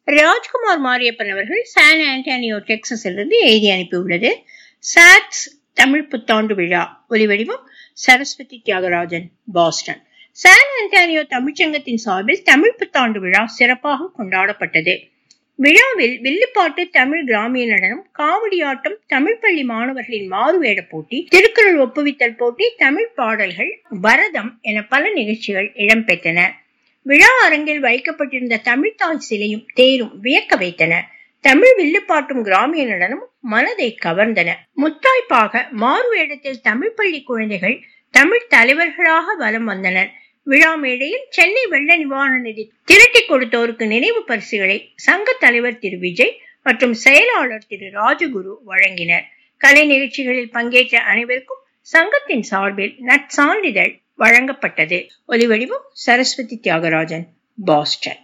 ராஜ்குமார் மாரியப்பன் அவர்கள் San Antonio டெக்சஸிலிருந்து எழுதி அனுப்பியுள்ளது சாட்ஸ் தமிழ் புத்தாண்டு விழா ஒலிவடிவம் Saraswathi Thiagarajan Boston San Antonio தமிழ்ச்சங்கத்தின் சார்பில் தமிழ் புத்தாண்டு விழா சிறப்பாக கொண்டாடப்பட்டது விழாவில் வில்லுப்பாட்டு தமிழ் கிராமிய நடனம் காவடியாட்டம் தமிழ் பள்ளி மாணவர்களின் மாறுவேட போட்டி திருக்குறள் ஒப்புவித்தல் போட்டி தமிழ் பாடல்கள் பரதம் என பல நிகழ்ச்சிகள் இடம்பெற்றன விழா அரங்கில் வைக்கப்பட்டிருந்த தமிழ்தாய் சிலையும் தேரும் வியக்க வைத்தன தமிழ் வில்லுப்பாட்டும் கிராமிய நடனம் மனதை கவர்ந்தன முத்தாய்ப்பாக மாறுவேடத்தில் தமிழ் பள்ளி குழந்தைகள் தமிழ் தலைவர்களாக வலம் வந்தனர் விழா மேடையில் சென்னை வெள்ள நிவாரண நிதி திரட்டி கொடுத்தோருக்கு நினைவு பரிசுகளை சங்க தலைவர் திரு விஜய் மற்றும் செயலாளர் திரு ராஜகுரு வழங்கினர் கலை நிகழ்ச்சிகளில் பங்கேற்ற அனைவருக்கும் சங்கத்தின் சார்பில் நற்சான்றிதழ் வழங்கப்பட்டது ஒலிவடிவம் சரஸ்வதி தியாகராஜன் பாஸ்டன்